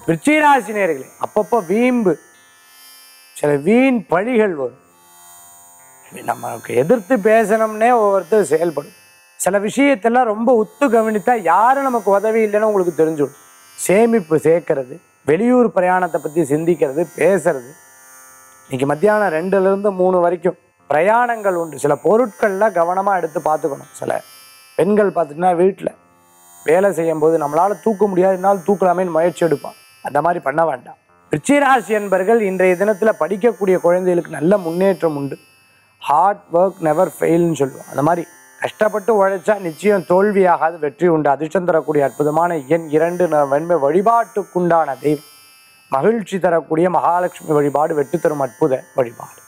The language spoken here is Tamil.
விருச்சிகராசி நேர்களே அப்பப்போ வீம்பு சில வீண் பழிகள் வரும் நமக்கு எதிர்த்து பேசணும்னே ஒவ்வொருத்தர் செயல்படும் சில விஷயத்தெல்லாம் ரொம்ப உத்து கவனித்தா யாரும் நமக்கு உதவி இல்லைன்னு உங்களுக்கு தெரிஞ்சுடும் சேமிப்பு சேர்க்கறது வெளியூர் பிரயாணத்தை பற்றி சிந்திக்கிறது பேசுறது இன்னைக்கு மத்தியானம் ரெண்டுலேருந்து மூணு வரைக்கும் பிரயாணங்கள் உண்டு சில பொருட்கள்லாம் கவனமாக எடுத்து பார்த்துக்கணும் சில பெண்கள் பார்த்துட்டுனா வீட்டில் வேலை செய்யும்போது நம்மளால் தூக்க முடியாதுனாலும் தூக்கலாமேன்னு முயற்சி எடுப்பான் அந்த மாதிரி பண்ண வேண்டாம் ரிச்சிராசி என்பர்கள் இன்றைய தினத்தில் படிக்கக்கூடிய குழந்தைகளுக்கு நல்ல முன்னேற்றம் உண்டு ஹார்ட் ஒர்க் நெவர் ஃபெயில்னு சொல்லுவோம் அந்த மாதிரி கஷ்டப்பட்டு உழைச்சா நிச்சயம் தோல்வியாகாது வெற்றி உண்டு அதிர்ஷ்டம் தரக்கூடிய அற்புதமான எண் இரண்டு ந- வெண்மை வழிபாட்டுக்குண்டான தெய்வம் மகிழ்ச்சி தரக்கூடிய மகாலட்சுமி வழிபாடு வெற்றி தரும் அற்புத வழிபாடு